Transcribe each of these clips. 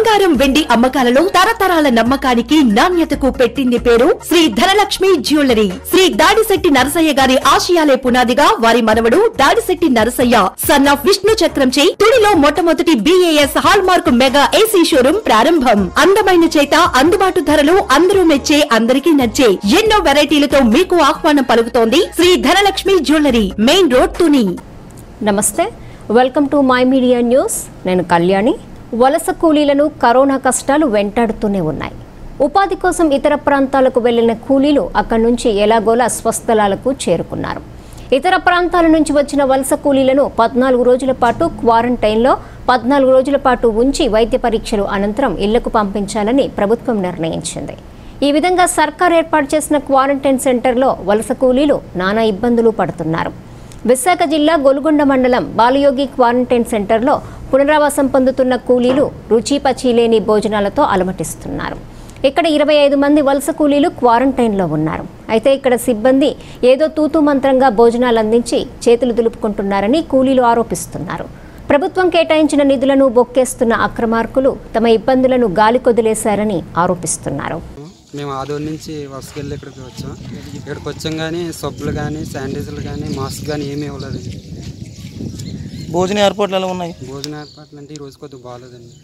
బంగారం వెండి అమ్మకాలలో తరతరాల నమ్మకానికి నాణ్యతకు పెట్టింది పేరు శ్రీ ధనలక్ష్మి జ్యువెలరీ శ్రీ దాడిశెట్టి నరసయ్య గారి ఆశయాలే పునాదిగా వారి మనవడు దాడిశెట్టి నరసయ్య సన్ ఆఫ్ విష్ణు చక్రంచే తుడిలో మొట్టమొదటి BIS hallmark mega AC showroom ప్రారంభం అందమైన చేత అందుబాటు ధరలు అందరూ మెచ్చే అందరికీ నచ్చే ఎన్నో వెరైటీలతో మీకు ఆహ్వానం పలుకుతోంది Sri Dhanalakshmi jewellery main road Tuni నమస్తే welcome to my media news నేను కళ్యాణి వలస కూలీలను కరోనా కష్టాలు వెంటాడుతూనే ఉన్నాయి ఉపాధి కోసం ఇతర ప్రాంతాలకు వెళ్లిన కూలీలు అక్కడి నుంచి ఎలాగోలా స్వస్థలాలకు చేరుకున్నారు ఇతర ప్రాంతాల నుంచి వచ్చిన వలస కూలీలను పద్నాలుగు రోజుల పాటు క్వారంటైన్లో పద్నాలుగు రోజుల పాటు ఉంచి వైద్య పరీక్షలు అనంతరం ఇళ్లకు పంపించాలని ప్రభుత్వం నిర్ణయించింది ఈ విధంగా సర్కార్ ఏర్పాటు చేసిన క్వారంటైన్ సెంటర్లో వలస కూలీలు నానా ఇబ్బందులు పడుతున్నారు విశాఖ జిల్లా గొలుగొండ మండలం బాలయోగి క్వారంటైన్ సెంటర్లో పునరావాసం పొందుతున్న కూలీలు రుచి పచి లేని భోజనాలతో అలమటిస్తున్నారు ఇక్కడ ఇరవై ఐదు మంది వలస కూలీలు క్వారంటైన్లో ఉన్నారు అయితే ఇక్కడ సిబ్బంది ఏదో తూతూ మంత్రంగా భోజనాలు అందించి చేతులు దులుపుకుంటున్నారని కూలీలు ఆరోపిస్తున్నారు ప్రభుత్వం కేటాయించిన నిధులను బొక్కేస్తున్న అక్రమార్కులు తమ ఇబ్బందులను గాలి కొదిలేశారని ఆరోపిస్తున్నారు మేము ఆదూరు నుంచి వరుసకెళ్ళి ఇక్కడికి వచ్చాం ఇక్కడికి వచ్చాం కానీ సబ్బులు కానీ శానిటైజర్లు కానీ మాస్క్ కానీ ఏమీ ఇవ్వలేదు భోజన ఏర్పాట్లు ఎలా ఉన్నాయి భోజన ఏర్పాట్లు అంటే ఈ రోజు కొద్దిగా బాగాలేదండి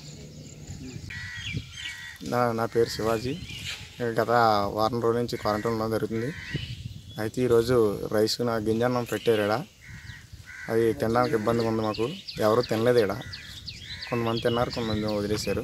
నా నా పేరు శివాజీ నేను గత వారం రోజుల నుంచి క్వారంటైన్ ఉండడం జరుగుతుంది అయితే ఈరోజు రైస్ నా గింజన్నం పెట్టారు ఈడ అది తినడానికి ఇబ్బందిగా ఉంది మాకు ఎవరు తినలేదు ఈడ కొంతమంది తిన్నారు కొంతమంది వదిలేశారు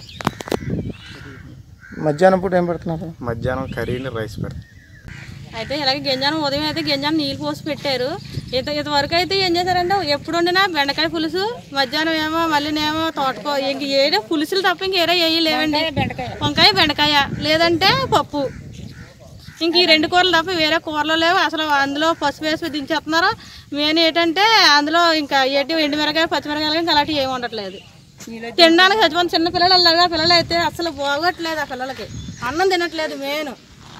మధ్యాహ్నం పూట ఏం పెడుతున్నారు మధ్యాహ్నం కర్రీని రైస్ పెడతారు అయితే ఇలాగే గింజానం ఉదయం అయితే గింజానం నీళ్ళు పోసి పెట్టారు ఇంత ఇంతవరకు అయితే ఏం చేశారంటే ఎప్పుడు వండినా బెండకాయ పులుసు మధ్యాహ్నం ఏమో మళ్ళీనేమో తోటకో ఇంక ఏదో పులుసులు తప్ప ఇంక ఏరే ఏవి లేవండి వంకాయ బెండకాయ లేదంటే పప్పు ఇంక ఈ రెండు కూరలు తప్ప వేరే కూరలు లేవు అసలు అందులో పసుపు వేసి దించేస్తున్నారు మెయిన్ ఏంటంటే అందులో ఇంకా ఏంటి ఎండుమిరకాయ పచ్చిమిరకాయలు ఇంకా అలాంటివి ఏమి ఉండట్లేదు తినడానికి చచ్చిపోయిన చిన్న పిల్లలు అలాగా పిల్లలు అయితే అసలు బాగోట్లేదు ఆ పిల్లలకి అన్నం తినట్లేదు మెయిన్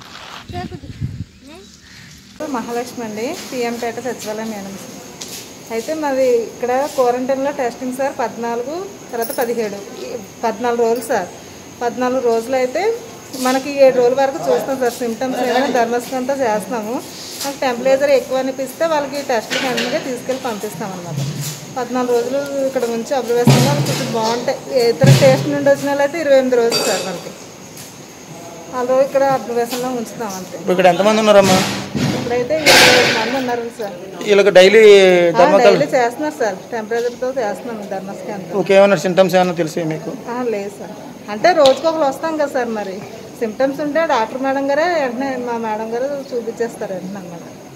మహాలక్ష్మి అండి పిఎంపేట సచివాలయం మేడం అయితే మాది ఇక్కడ క్వారంటైన్లో టెస్టింగ్ సార్ పద్నాలుగు తర్వాత పదిహేడు ఈ పద్నాలుగు రోజులు సార్ పద్నాలుగు రోజులు అయితే మనకి ఏడు రోజుల వరకు చూస్తాం సార్ సిమ్టమ్స్ ఏమైనా ధర్మస్కంతో చేస్తున్నాము నాకు టెంపరేచర్ ఎక్కువ అనిపిస్తే వాళ్ళకి టెస్ట్లు వెంటనే తీసుకెళ్ళి పంపిస్తాం అనమాట పద్నాలుగు రోజులు ఇక్కడ ఉంచి అబ్జర్వేషన్లో కొంచెం బాగుంటాయి ఇతర టేస్ట్ నుండి వచ్చిన వాళ్ళైతే ఇరవై ఎనిమిది రోజులు సార్ మనకి వాళ్ళు ఇక్కడ అబ్జర్వేషన్లో ఉంచుతాం అంతే ఇప్పుడు ఇక్కడ ఎంతమంది ఉన్నారమ్మా ఇప్పుడైతే ఇరవై ఐదు మంది ఉన్నారు సార్ వీళ్ళకి డైలీ ధర్మకాల డైలీ చేస్తున్నారు సార్ టెంపరేచర్తో చేస్తున్నాం ధర్మస్కాన్ ఓకే ఏమన్నా సింటమ్స్ ఏమన్నా తెలిసి మీకు లేదు సార్ అంటే రోజుకి ఒకరు వస్తాం కదా సార్ మరి సిమ్టమ్స్ ఉంటే డాక్టర్ మేడం గారే వెంటనే మా మేడం గారు చూపించేస్తారు వెంటనే అన్నమాట